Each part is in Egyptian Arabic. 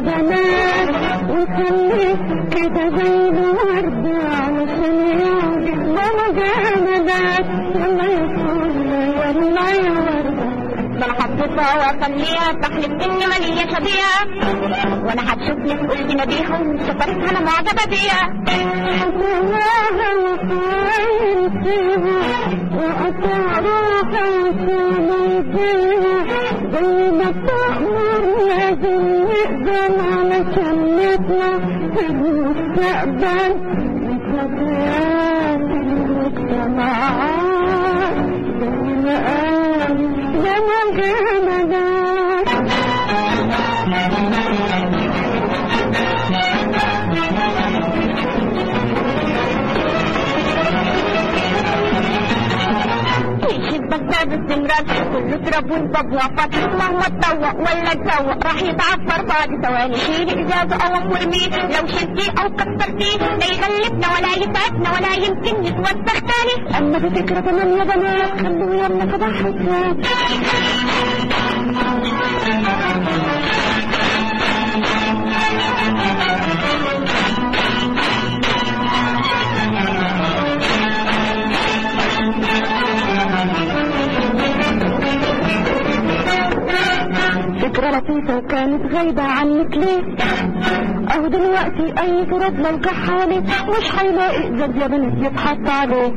بنات ونخليه كده زي الورد علشان يعجب ماما جمالات يلا يا فل يلا يا وردة ده انا حطيتها واخليها تحلف اني مالية شبيهة وانا هتشوفني تقول لي نبيها وسفرتها انا معجبة بيها أتواها وخاين فيها وأطع روحها وكون فيها زي ما تأمر لازم نقبل علشان نطلع في المستقبل وفتيات المجتمعات زي ما قال جمال جمالات يشبك باب الزمرات كله تراب والباب وقت مهما تطوق ولا تسوق راح يتعفر بعد ثواني شيل ازازه او مرمي لو شلتيه او كسرتيه لا يغلبنا ولا يفاتنا ولا يمكن يتوسخ تاني أما دي فكرة كمان يا بنات خلوا يلا كده حساب فكرة لطيفة وكانت غايبة عنك ليه اهو دلوقتي اي تراب لو كحالي مش هيلاقي ازاز يا بنات يتحط عليه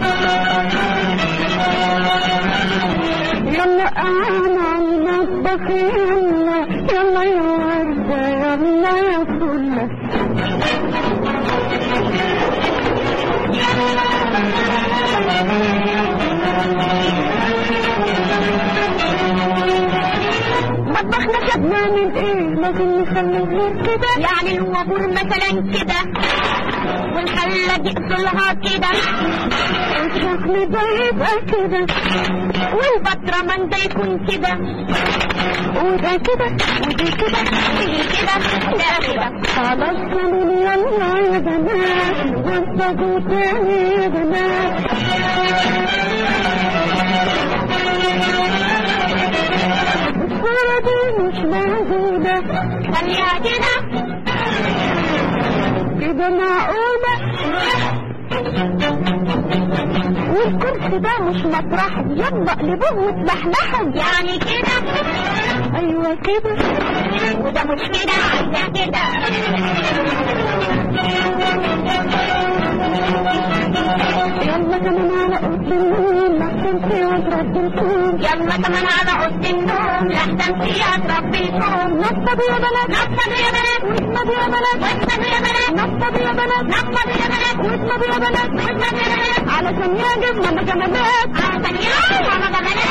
يلا انا على المطبخ يلا يلا يا وردة يلا يا فلة مطبخنا شاب نعمل ايه لازم نخلي غير كده يعني الوابور مثلا كده والحلة يقفلها كده الشكل ده يبقى كده والبطرمان ده يكون كده وده كده ودي كده دي كده ده كده خلاص قالوا لي يلا يا بنات وانتوا تاني يا بنات الصورة دي مش موجودة خليها كده كده معقولة والكرسي ده مش مطرح يلا اقلبوه واتمحمحوا يعني كده ايوه كده وده مش كده عايزة كده يلا كمان على قد النوم لحسن في وترد الكون يلا كمان على اوضه النوم لحسن فيها تربي الكون نطب يا بنات نطب يا بنات نطب يا بنات نطب يا بنات نطب يا بنات نطب يا بنات نطب يا بنات نطب يا بنات علشان يعجب ماما جمالات عشان يا ماما جمالات